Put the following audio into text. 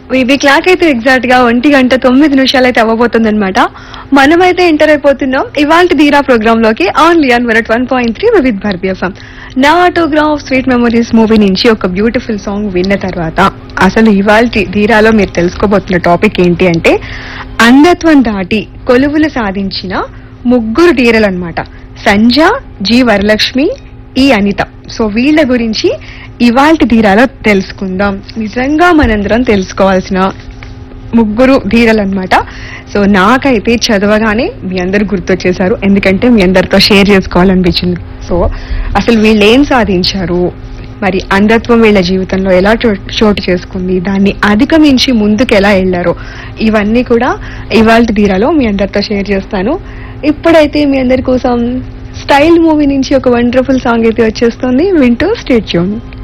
VB clock అయితే exact గా ఒంటి గంట తొమ్మిది నిమిషాలు అయితే అవ్వబోతుంది అనమాట మనమైతే ఎంటర్ అయిపోతున్నాం ఇవాళ ధీరా ప్రోగ్రామ్ లోకి ఆన్లీ ఆన్ వరట్ వన్ పాయింట్ త్రీ వివిధ్ భారతీయ ఎఫ్ఎం నా ఆటోగ్రాఫ్ స్వీట్ మెమరీస్ మూవీ నుంచి ఒక బ్యూటిఫుల్ సాంగ్ విన్న తర్వాత అసలు ఇవాళ ధీరాలో మీరు తెలుసుకోబోతున్న టాపిక్ ఏంటి అంటే అంధత్వం దాటి కొలువులు సాధించిన ముగ్గురు ధీరలు అనమాట సంజ జి వరలక్ష్మి ఈ అనిత సో వీళ్ళ గురించి ఇవాల్టి ధీరాలో తెలుసుకుందాం నిజంగా మనందరం తెలుసుకోవాల్సిన ముగ్గురు ధీరలు అనమాట సో నాకైతే చదవగానే మీ అందరు గుర్తొచ్చేసారు ఎందుకంటే మీ అందరితో షేర్ చేసుకోవాలనిపించింది సో అసలు వీళ్ళు ఏం సాధించారు మరి అంధత్వం వీళ్ళ జీవితంలో ఎలా చో- చోటు చేసుకుంది దాన్ని అధిగమించి ముందుకు ఎలా వెళ్ళారో ఇవన్నీ కూడా ఇవాళ ధీరాలో మీ అందరితో షేర్ చేస్తాను ఇప్పుడైతే మీ అందరి కోసం స్టైల్ మూవీ నుంచి ఒక వండర్ఫుల్ సాంగ్ అయితే వచ్చేస్తుంది వింటూ స్టేట్ ట్యూన్